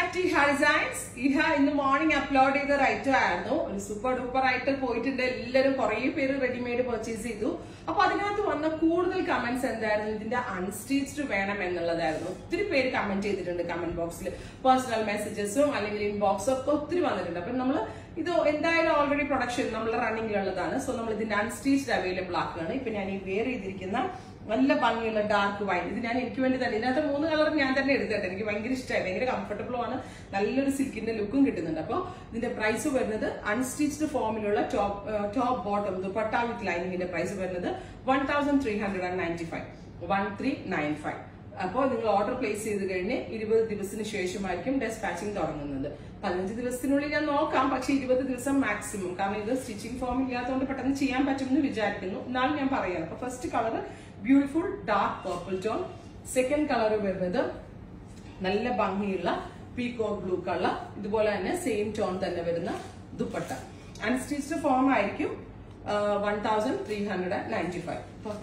back to designs ഇഹ ഇന്ന് morning upload ചെയ്ത റൈറ്റർ ആയിരുന്നു ഒരു സൂപ്പർ ഡൂപ്പർ റൈറ്റർ പോയിട്ടുണ്ട് എല്ലാവരും കുറെ പേര് റെഡിമെയ്ഡ് പർച്ചേസ് ചെയ്തു അപ്പൊ അതിനകത്ത് വന്ന കൂടുതൽ കമന്റ്സ് എന്തായിരുന്നു ഇതിന്റെ അൺസ്റ്റീച്ച്ഡ് വേണം എന്നുള്ളതായിരുന്നു ഒത്തിരി പേര് കമന്റ് ചെയ്തിട്ടുണ്ട് കമന്റ് ബോക്സിൽ പേഴ്സണൽ മെസ്സേജസും അല്ലെങ്കിൽ ഇൻബോക്സും ഒക്കെ ഒത്തിരി വന്നിട്ടുണ്ട് അപ്പൊ നമ്മൾ ഇത് എന്തായാലും ഓൾറെഡി പ്രൊഡക്ഷൻ നമ്മുടെ റണ്ണിങ്ങിലുള്ളതാണ് സോ നമ്മൾ ഇതിന്റെ അൺസ്റ്റീച്ച്ഡ് അവൈലബിൾ ആക്കുകയാണ് ഇപ്പൊ ഞാൻ ഈ വെയർ ചെയ്തിരിക്കുന്ന നല്ല ഭംഗിയുള്ള ഡാർക്ക് വൈൻ ഇത് ഞാൻ എനിക്ക് വേണ്ടി തന്നെ ഇതിനകത്ത് മൂന്ന് കളർ ഞാൻ തന്നെ എടുത്തിട്ട് എനിക്ക് ഭയങ്കര ഇഷ്ടമായി ഭയങ്കര കംഫർട്ടബിളും ആണ് നല്ലൊരു സിൽക്കിന്റെ ലുക്കും കിട്ടുന്നുണ്ട് അപ്പോൾ ഇതിന്റെ പ്രൈസ് വരുന്നത് അൺസ്റ്റിച്ച്ഡ് ഫോമിലുള്ള top top bottom dupatta with ലൈനിങ്ങിന്റെ പ്രൈസ് വരുന്നത് one thousand three hundred and ninety five one three nine five അപ്പോൾ നിങ്ങൾ ഓർഡർ പ്ലേസ് ചെയ്ത് കഴിഞ്ഞ് ഇരുപത് ദിവസത്തിന് ശേഷമായിരിക്കും ഡെസ്പാച്ചിങ് തുടങ്ങുന്നത് പതിനഞ്ച് ദിവസത്തിനുള്ളിൽ ഞാൻ നോക്കാം പക്ഷേ ഇരുപത് ദിവസം മാക്സിമം കാരണം ഇത് സ്റ്റിച്ചിങ് ഫോം ഇല്ലാത്തതുകൊണ്ട് പെട്ടെന്ന് ചെയ്യാൻ പറ്റുമെന്ന് വിചാരിക്കുന്നു എന്നാലും ഞാൻ പറയാം അപ്പൊ first colour beautiful dark purple tone second colour വരുന്നത് നല്ല ഭംഗിയുള്ള പീക്കോ ബ്ലൂ കളർ ഇതുപോലെ തന്നെ സെയിം ടോൺ തന്നെ വരുന്ന ദുപ്പട്ട അൺസ്റ്റിച്ച്ഡ് ഫോം ആയിരിക്കും one thousand three hundred and ninety five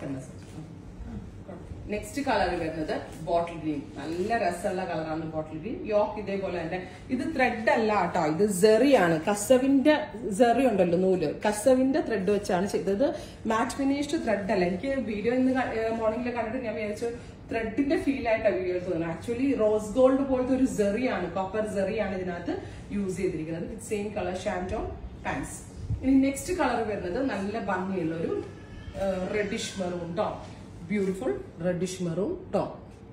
next colour വരുന്നത് ബോട്ടിൽ ഗ്രീൻ നല്ല രസമുള്ള കളറാണ് ബോട്ടിൽ ഗ്രീൻ യോക്ക് ഇതേപോലെ തന്നെ ഇത് ത്രെഡ് അല്ല കേട്ടോ ഇത് സെറിയാണ് കസവിന്റെ സെറി ഉണ്ടല്ലോ നൂല് കസവിന്റെ ത്രെഡ് വെച്ചാണ് ചെയ്തത് മാറ്റ് ഫിനിഷ്ഡ് ത്രെഡ് അല്ല എനിക്ക് വീഡിയോ ഇന്ന് മോർണിംഗിൽ കണ്ടിട്ട് ഞാൻ വിചാരിച്ചു ത്രെഡിന്റെ ഫീൽ ആയിട്ടാണ് വീഡിയോ തോന്നുന്നത് ആക്ച്വലി റോസ് ഗോൾഡ് പോലത്തെ ഒരു സെറിയാണ് കോപ്പർ സെറിയാണ് ഇതിനകത്ത് യൂസ് ചെയ്തിരിക്കുന്നത് with same colour shantoon pants ഇനി നെക്സ്റ്റ് കളർ വരുന്നത് നല്ല ഭംഗിയുള്ള ഒരു reddish maroon tone beautiful reddish maroon tone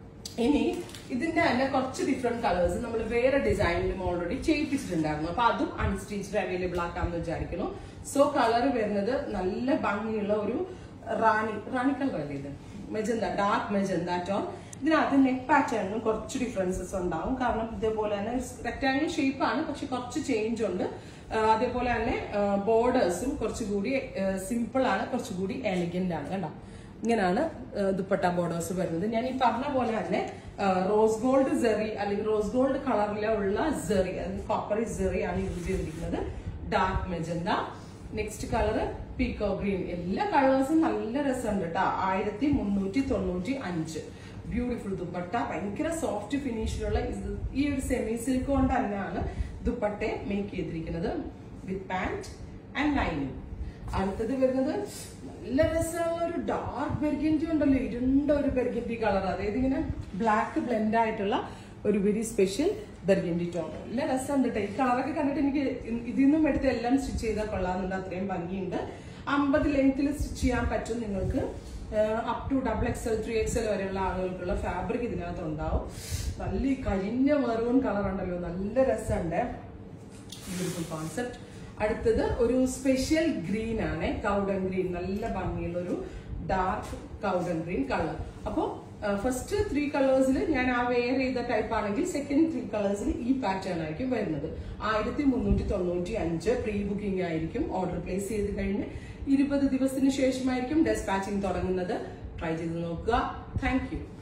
ഇനി ഇതിന്റെ തന്നെ കുറച്ച് ഡിഫറെന്റ് കളേഴ്സ് നമ്മൾ വേറെ ഡിസൈനിലും ഓൾറെഡി ചെയ്യിപ്പിച്ചിട്ടുണ്ടായിരുന്നു അപ്പൊ അതും അൺസ്റ്റിച്ച്ഡ് അവൈലബിൾ ആക്കാമെന്ന് വിചാരിക്കുന്നു സോ കളർ വരുന്നത് നല്ല ഭംഗിയുള്ള ഒരു റാണി റാണി കളർ അല്ലേ ഇത് മെജന്ത ഡാർക്ക് മെജന്ത ടോൺ ഇതിനകത്ത് നെക്ക് പാറ്റേണിനും കുറച്ച് ഡിഫറൻസസ് ഉണ്ടാവും കാരണം ഇതേപോലെ തന്നെ റെക്ടാങ്കിൾ ഷേപ്പ് ആണ് പക്ഷെ കുറച്ച് ചേഞ്ച് ഉണ്ട് ആ, അതേപോലെ തന്നെ ബോർഡേഴ്സും കുറച്ചുകൂടി സിമ്പിൾ ആണ് കുറച്ചുകൂടി എലിഗന്റ് ആണ് കണ്ടോ ഇങ്ങനെയാണ് ആ, ദുപ്പട്ട ബോർഡേഴ്സ് വരുന്നത് ഞാൻ ഈ പറഞ്ഞ പോലെ തന്നെ റോസ് ഗോൾഡ് സെറി അല്ലെങ്കിൽ റോസ് ഗോൾഡ് കളറിലുള്ള സെറി അല്ലെങ്കിൽ കോപ്പറി സെറി ആണ് യൂസ് ചെയ്തിരിക്കുന്നത് dark magenta next colour peacock green എല്ലാ കളേഴ്സും നല്ല രസമുണ്ട് കേട്ടോ ആയിരത്തി മുന്നൂറ്റി തൊണ്ണൂറ്റി അഞ്ച് ബ്യൂട്ടിഫുൾ ദുപ്പട്ട ഭയങ്കര സോഫ്റ്റ് ഫിനിഷിലുള്ള ഇത് ഈ ഒരു സെമി സിൽക്ക് കൊണ്ട് തന്നെയാണ് ദുപ്പട്ടെ മേക്ക് ചെയ്തിരിക്കുന്നത് വിത്ത് പാന്റ് ആൻഡ് ലൈനിങ് അടുത്തത് വരുന്നത് നല്ല രസമുള്ള ഒരു ഡാർക്ക് ബെർഗൻറ്റി ഉണ്ടല്ലോ ഇരുണ്ട ഒരു ബെർഗൻറ്റി കളർ അതായത് ഇങ്ങനെ ബ്ലാക്ക് ബ്ലെൻഡ് ആയിട്ടുള്ള ഒരു വെരി സ്പെഷ്യൽ ബെർഗൻറ്റി ടോൺ നല്ല രസമുണ്ട് കേട്ടോ ഈ കളറൊക്കെ കണ്ടിട്ട് എനിക്ക് ഇതിൽ നിന്നും എടുത്ത് എല്ലാം സ്റ്റിച്ച് ചെയ്താൽ കൊള്ളാമെന്നുണ്ട് അത്രയും ഭംഗിയുണ്ട് അമ്പത് ലെങ്ത്തിൽ സ്റ്റിച്ച് ചെയ്യാൻ പറ്റും നിങ്ങൾക്ക് up to double XL three XL വരെയുള്ള ആളുകൾക്കുള്ള ഫാബ്രിക് ഇതിനകത്ത് ഉണ്ടാവും നല്ല ഈ കരിഞ്ഞ മെറൂൺ കളർ ഉണ്ടല്ലോ നല്ല രസമുണ്ട് ബ്യൂട്ടിഫുൾ കോൺസെപ്റ്റ് അടുത്തത് ഒരു സ്പെഷ്യൽ ഗ്രീൻ ആണ് കൗഡൻ ഗ്രീൻ നല്ല ഭംഗിയുള്ള ഒരു ഡാർക്ക് കൗഡൻ ഗ്രീൻ കളർ അപ്പോൾ ഫസ്റ്റ് ത്രീ കളേഴ്സിൽ ഞാൻ ആ വെയർ ചെയ്ത ടൈപ്പ് ആണെങ്കിൽ സെക്കൻഡ് ത്രീ കളേഴ്സിൽ ഈ പാറ്റേൺ ആയിരിക്കും വരുന്നത് ആയിരത്തി മുന്നൂറ്റി തൊണ്ണൂറ്റി അഞ്ച് പ്രീ ബുക്കിംഗ് ആയിരിക്കും ഓർഡർ പ്ലേസ് ചെയ്ത് കഴിഞ്ഞ് ഇരുപത് ദിവസത്തിന് ശേഷമായിരിക്കും ഡെസ്പാച്ചിങ് തുടങ്ങുന്നത് ട്രൈ ചെയ്ത് നോക്കുക താങ്ക് യു